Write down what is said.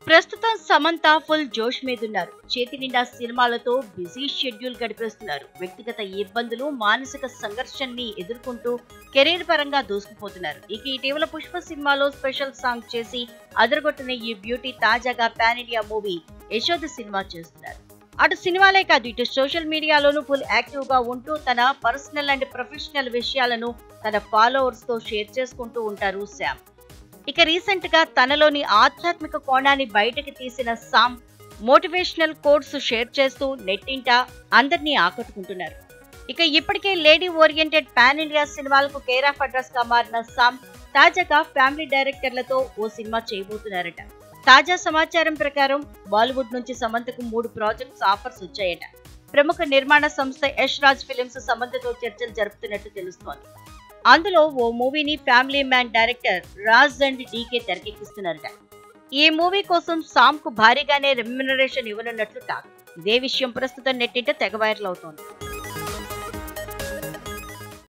ప్రస్తుతం సమంత ఫుల్ జోష్ మీదున్నారు చేతి నిండా సినిమాలతో బిజీ షెడ్యూల్ గడిపేస్తున్నారు వ్యక్తిగత ఇబ్బందులు మానసిక సంఘర్షణని ఎదుర్కొంటూ కెరీర్ పరంగా దూసుకుపోతున్నారు ఇక ఇటీవల పుష్ప సినిమాలో స్పెషల్ సాంగ్ చేసి అదరగొట్టిన ఈ బ్యూటీ తాజాగా pan India movie Yashoda cinema చేస్తున్నారు అటు సినిమాలే కాదు ఇటు సోషల్ మీడియాలోనూ ఫుల్ యాక్టివ్ గా ఉంటూ తన పర్సనల్ అండ్ ప్రొఫెషనల్ విషయాలను తన ఫాలోవర్స్ తో షేర్ చేసుకుంటూ ఉంటారు శామ్ ఇక రీసెంట్ గా తనలోని ఆధ్యాత్మిక కోణాన్ని బయటకు తీసిన సామ్ మోటివేషనల్ కోడ్స్ షేర్ చేస్తూ నెట్టింట అందరినీ ఆకట్టుకుంటున్నారు ఇక ఇప్పటికే లేడీ ఓరియంటెడ్ పాన్ ఇండియా సినిమాలకు కేర్ ఆఫ్ అడ్రస్ గా మారిన సామ్ తాజాగా ఫ్యామిలీ డైరెక్టర్లతో ఓ సినిమా చేయబోతున్నారట తాజా సమాచారం ప్రకారం బాలీవుడ్ నుంచి సమంతకు మూడు ప్రాజెక్ట్స్ ఆఫర్స్ వచ్చాయట ప్రముఖ నిర్మాణ సంస్థ యష్ రాజ్ ఫిలిమ్స్ సమంతతో చర్చలు జరుపుతున్నట్టు తెలుస్తోంది అందులో ఓ మూవీని family man director Raj and DK తెరకెక్కిస్తున్నారట ఈ మూవీ కోసం సామ్ కు భారీగానే రెమ్యునరేషన్ ఇవ్వనున్నట్లు టాక్ ఇదే విషయం ప్రస్తుతం నెట్టింట తెగ వైరల్ అవుతోంది